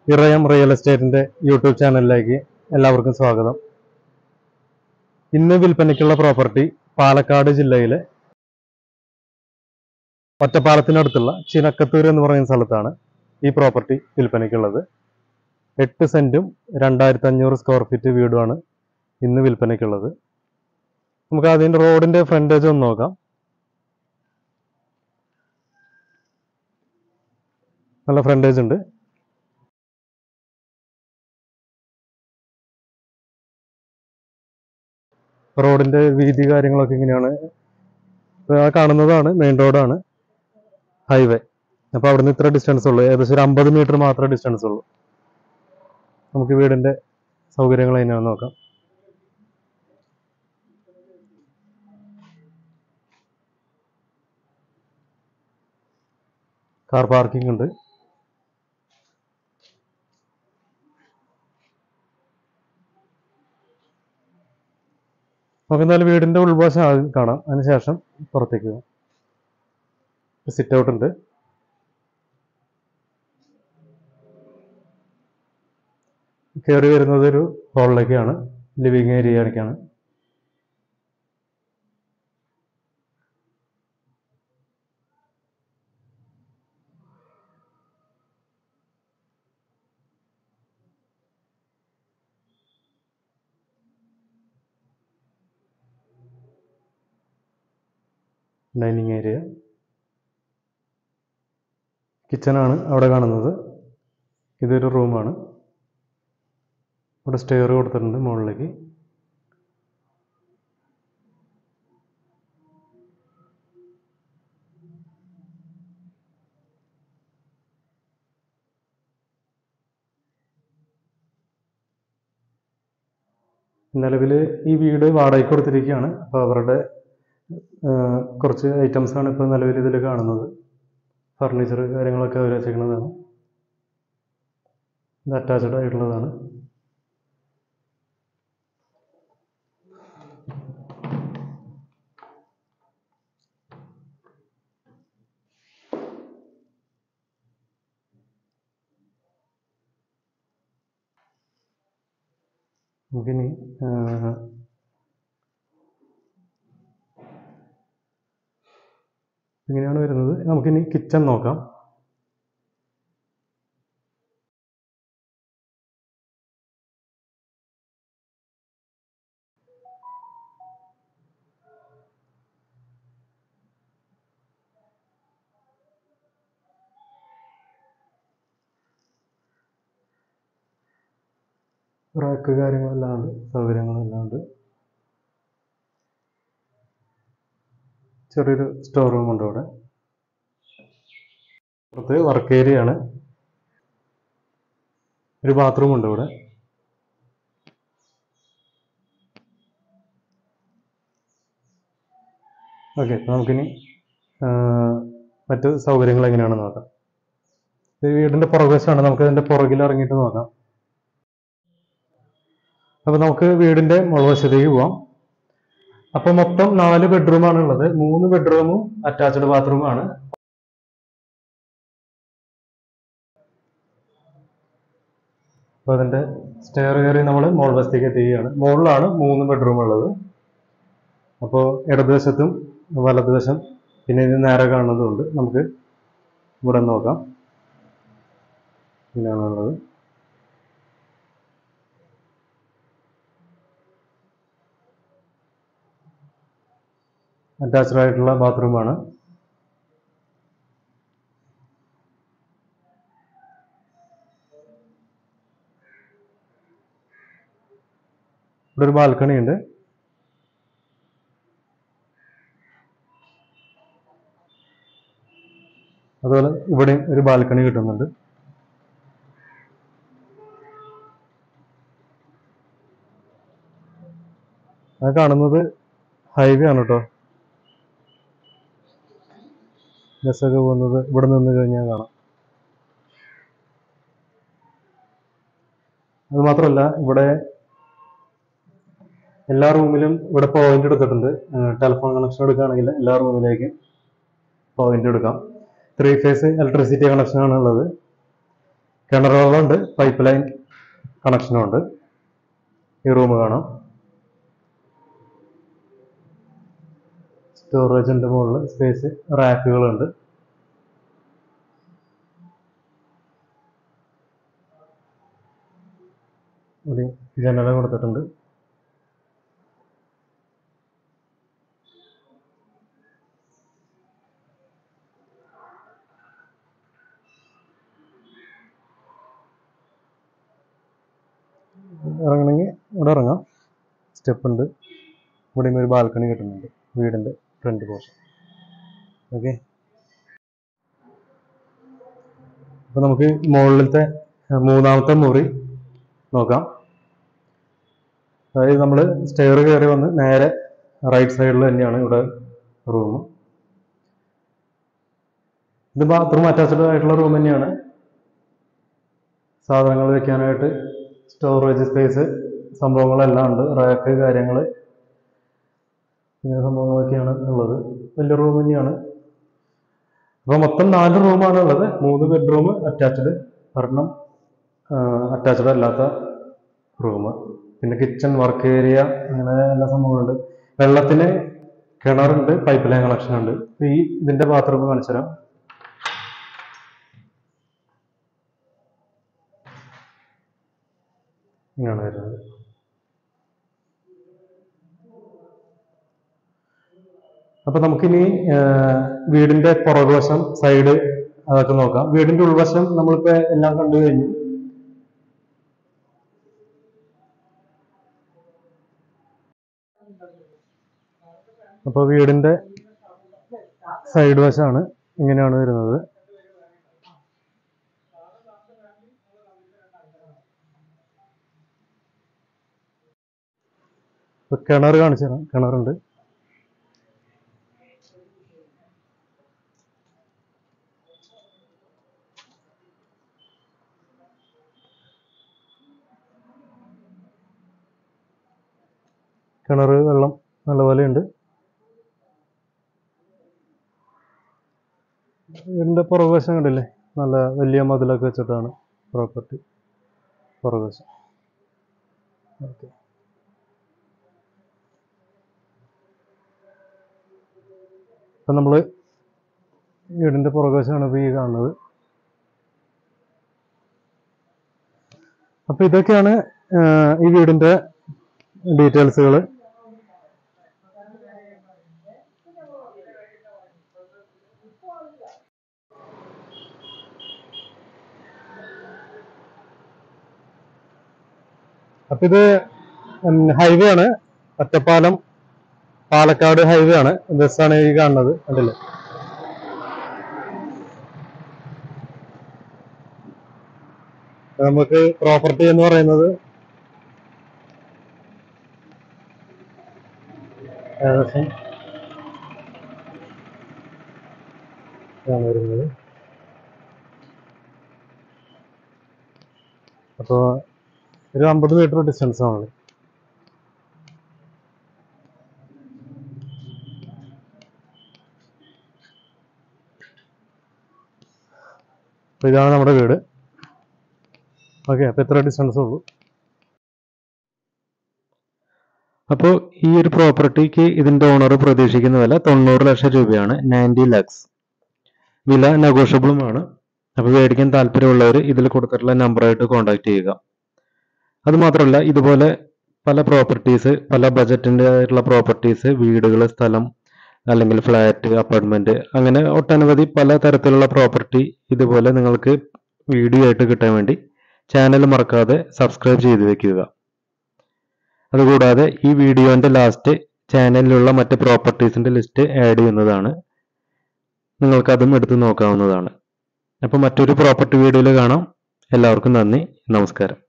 ഇറയം real എസ്റ്റേറ്റിന്റെ YouTube ചാനലിലേക്ക് എല്ലാവർക്കും സ്വാഗതം ഇന്ന് വിൽപ്പനയ്ക്കുള്ള പ്രോപ്പർട്ടി പാലക്കാട് ജില്ലയിലെ ഒറ്റപ്പാലത്തിനടുത്തുള്ള ചിനക്കത്തൂർ എന്ന് പറയുന്ന സ്ഥലത്താണ് ഈ പ്രോപ്പർട്ടി വിൽപ്പനയ്ക്കുള്ളത് എട്ട് സെന്റും രണ്ടായിരത്തി അഞ്ഞൂറ് സ്ക്വയർ ഫീറ്റ് വീടുമാണ് ഇന്ന് വിൽപ്പനയ്ക്കുള്ളത് നമുക്ക് അതിന്റെ റോഡിന്റെ ഫ്രണ്ടേജ് ഒന്ന് നോക്കാം നല്ല ഫ്രണ്ടേജ് ഉണ്ട് റോഡിന്റെ വീതി കാര്യങ്ങളൊക്കെ ഇങ്ങനെയാണ് ഇപ്പൊ ആ കാണുന്നതാണ് മെയിൻ റോഡാണ് ഹൈവേ അപ്പൊ അവിടുന്ന് ഇത്ര ഡിസ്റ്റൻസ് ഉള്ളൂ ഏകദേശം ഒരു അമ്പത് മീറ്റർ മാത്രമേ ഡിസ്റ്റൻസ് ഉള്ളൂ നമുക്ക് വീടിന്റെ സൗകര്യങ്ങൾ എങ്ങനെയാണെന്ന് നോക്കാം കാർ പാർക്കിംഗ് ഉണ്ട് നമുക്ക് എന്തായാലും വീടിന്റെ ഉൾവശം ആദ്യം കാണാം അതിനുശേഷം പുറത്തേക്ക് പോകാം സിറ്റ് ഔട്ട് ഉണ്ട് കയറി വരുന്നത് ഒരു ഹോളിലേക്കാണ് ലിവിങ് ഏരിയയിലേക്കാണ് ഡൈനിങ് ഏരിയ കിച്ചണാണ് അവിടെ കാണുന്നത് ഇതൊരു റൂമാണ് ഇവിടെ സ്റ്റെയർ കൊടുത്തിട്ടുണ്ട് മുകളിലേക്ക് നിലവിൽ ഈ വീട് വാടകയ്ക്ക് കൊടുത്തിരിക്കുകയാണ് അപ്പോൾ അവരുടെ ആഹ്, കുറച്ച് ഐറ്റംസ് ആണ് ഇപ്പോൾ നിലവിൽ ഇതിൽ കാണുന്നത് ഫർണിച്ചർ കാര്യങ്ങളൊക്കെ അവർ വെച്ചേക്കുന്നതാണ് ഇത് അറ്റാച്ച്ഡ് ആയിട്ടുള്ളതാണ് നമുക്കിനി ആഹ്, ഇങ്ങനെയാണ് വരുന്നത് നമുക്കിനി കിച്ചൺ നോക്കാം റാക്ക് കാര്യങ്ങളെല്ലാം ഉണ്ട് സൗകര്യങ്ങളെല്ലാം ഉണ്ട് ചെറിയൊരു സ്റ്റോർ റൂം ഉണ്ട് അവിടെ പുറത്ത് വർക്ക് ഏരിയ ആണ് ഒരു ബാത്റൂം ഉണ്ട് ഇവിടെ ഓക്കെ നമുക്കിനി ആ, മറ്റ് സൗകര്യങ്ങൾ എങ്ങനെയാണെന്ന് നോക്കാം ഇത് വീടിന്റെ പുറകുവശമാണ് നമുക്ക് അതിന്റെ പുറകിൽ ഇറങ്ങിയിട്ട് നോക്കാം അപ്പൊ നമുക്ക് വീടിന്റെ മുൾവശത്തേക്ക് പോവാം അപ്പൊ മൊത്തം നാല് ബെഡ്റൂമാണ് ഉള്ളത് മൂന്ന് ബെഡ്റൂമും അറ്റാച്ച്ഡ് ബാത്റൂമാണ് അപ്പൊ അതിന്റെ സ്റ്റെയർ കയറി നമ്മൾ മോൾ വശത്തേക്ക് എത്തുകയാണ് മുകളിലാണ് മൂന്ന് ബെഡ്റൂം ഉള്ളത് അപ്പോൾ ഇടതുവശത്തും വലതുവശം പിന്നെ ഇത് നേരെ കാണുന്നതുണ്ട് നമുക്ക് ഇവിടെ നോക്കാം ഇങ്ങനെയാണുള്ളത് അറ്റാച്ച്ഡ് ആയിട്ടുള്ള ബാത്റൂമാണ് ഇവിടെ ഒരു ബാൽക്കണി ഉണ്ട് അതുപോലെ ഇവിടെയും ഒരു ബാൽക്കണി കിട്ടുന്നുണ്ട് അത് കാണുന്നത് ഹൈവേ ആണ് കേട്ടോ ബസ്സൊക്കെ പോകുന്നത് ഇവിടെ നിന്ന് കഴിഞ്ഞാൽ കാണാം അത് മാത്രമല്ല ഇവിടെ എല്ലാ റൂമിലും ഇവിടെ പോയിന്റ് എടുത്തിട്ടുണ്ട് ടെലിഫോൺ കണക്ഷൻ എടുക്കുകയാണെങ്കിൽ എല്ലാ റൂമിലേക്കും പോയിന്റ് എടുക്കാം ത്രീ ഫേസ് ഇലക്ട്രിസിറ്റി കണക്ഷൻ ആണ് ഉള്ളത് കിണർ വെള്ളമുണ്ട് പൈപ്പ് ലൈൻ കണക്ഷനും ഉണ്ട് ഈ റൂം കാണാം സ്റ്റോറേജ് ഉണ്ട് മുകളിൽ സ്പേസ് റാക്കുകളുണ്ട് ഇവിടെ ജനല കൊടുത്തിട്ടുണ്ട് ഇറങ്ങണമെങ്കിൽ ഇവിടെ ഇറങ്ങാം സ്റ്റെപ്പ് ഉണ്ട് ഇവിടെയും ഒരു ബാൽക്കണി കിട്ടുന്നുണ്ട് വീടിൻ്റെ ഫ്രണ്ട് പോർഷൻ ഓക്കെ അപ്പോൾ നമുക്ക് മുകളിലത്തെ അഹ് മൂന്നാമത്തെ മുറി നോക്കാം അതായത് നമ്മൾ സ്റ്റെയർ കയറി വന്ന് നേരെ റൈറ്റ് സൈഡിൽ തന്നെയാണ് ഇവിടെ റൂം ഇത് ബാത്റൂം അറ്റാച്ച്ഡ് ആയിട്ടുള്ള റൂം തന്നെയാണ് സാധനങ്ങൾ വെക്കാനായിട്ട് സ്റ്റോറേജ് സ്പേസ് സംഭവങ്ങളെല്ലാം ഉണ്ട് റാക്ക് കാര്യങ്ങൾ ഇങ്ങനെ സംഭവങ്ങളൊക്കെയാണ് ഉള്ളത് വലിയ റൂം തന്നെയാണ് അപ്പോൾ മൊത്തം നാല് റൂമാണ് ഉള്ളത് മൂന്ന് ബെഡ്റൂം അറ്റാച്ച്ഡ് ഒരെണ്ണം അറ്റാച്ച്ഡ് അല്ലാത്ത റൂം പിന്നെ കിച്ചൺ വർക്ക് ഏരിയ അങ്ങനെ എല്ലാ സംഭവങ്ങളുണ്ട് വെള്ളത്തിന് കിണറുണ്ട് പൈപ്പ് ലൈൻ കണക്ഷൻ ഉണ്ട് ഇപ്പൊ ഈ ഇതിന്റെ ബാത്റൂം കാണിച്ചു തരാം ഇങ്ങനെയാണ് വരുന്നത് അപ്പൊ നമുക്കിനി ആ, വീടിന്റെ പുറകുവശം സൈഡ് അതൊക്കെ നോക്കാം വീടിന്റെ ഉൾവശം നമ്മളിപ്പോ എല്ലാം കണ്ടു കഴിഞ്ഞു അപ്പൊ വീടിന്റെ സൈഡ് വശമാണ് ഇങ്ങനെയാണ് വരുന്നത് ഇപ്പൊ കിണർ കാണിച്ചു തരാം കിണറുണ്ട് കിണർ വെള്ളം നല്ലപോലെ ഉണ്ട് വീടിന്റെ പുറകുവശം കണ്ടില്ലേ നല്ല വലിയ മതിലൊക്കെ വെച്ചിട്ടാണ് പ്രോപ്പർട്ടി പുറകുവശം ഓക്കെ ഇപ്പം നമ്മൾ വീടിന്റെ പുറകുവശമാണ് ഇപ്പോൾ ഈ കാണുന്നത് അപ്പോൾ ഇതൊക്കെയാണ് ആ, ഈ വീടിന്റെ ഡീറ്റെയിൽസുകൾ അപ്പൊ ഇത് ഹൈവേ ആണ് ഒറ്റപ്പാലം പാലക്കാട് ഹൈവേ ആണ് ബസ്സാണ് ഈ കാണുന്നത് കണ്ടില്ലേ അപ്പൊ നമുക്ക് പ്രോപ്പർട്ടി എന്ന് പറയുന്നത് ഏകദേശം ഇതാണ് വരുന്നത് അപ്പോൾ ഒരു അമ്പത് മീറ്റർ ഡിസ്റ്റൻസ് ആണ് അപ്പോൾ ഇതാണ് നമ്മുടെ വീട് ഓക്കെ അപ്പോൾ ഇത്ര ഡിസ്റ്റൻസ് ഉള്ളൂ അപ്പോൾ ഈ ഒരു പ്രോപ്പർട്ടിക്ക് ഇതിന്റെ ഓണർ പ്രതീക്ഷിക്കുന്ന വില തൊണ്ണൂറ് ലക്ഷം രൂപയാണ് നയൻറ്റി ലാക്സ് വില നെഗോഷ്യബിളുമാണ് അപ്പോൾ മേടിക്കാൻ താല്പര്യമുള്ളവർ ഇതിൽ കൊടുത്തിട്ടുള്ള നമ്പറായിട്ട് കോൺടാക്ട് ചെയ്യുക അത് മാത്രമല്ല ഇതുപോലെ പല പ്രോപ്പർട്ടീസ് പല ബജറ്റിൻ്റെ ആയിട്ടുള്ള പ്രോപ്പർട്ടീസ് വീടുകൾ സ്ഥലം അല്ലെങ്കിൽ ഫ്ലാറ്റ് അപ്പാർട്ട്മെന്റ് അങ്ങനെ ഒട്ടനവധി പല തരത്തിലുള്ള പ്രോപ്പർട്ടി ഇതുപോലെ നിങ്ങൾക്ക് വീഡിയോ ആയിട്ട് കിട്ടാൻ വേണ്ടി ചാനൽ മറക്കാതെ സബ്സ്ക്രൈബ് ചെയ്ത് വെക്കുക അതുകൂടാതെ ഈ വീഡിയോന്റെ ലാസ്റ്റ് ചാനലിലുള്ള മറ്റ് പ്രോപ്പർട്ടീസിന്റെ ലിസ്റ്റ് ആഡ് ചെയ്യുന്നതാണ് നിങ്ങൾക്ക് അതും എടുത്ത് നോക്കാവുന്നതാണ് അപ്പോൾ മറ്റൊരു പ്രോപ്പർട്ടി വീഡിയോയിൽ കാണാം എല്ലാവർക്കും നന്ദി നമസ്കാരം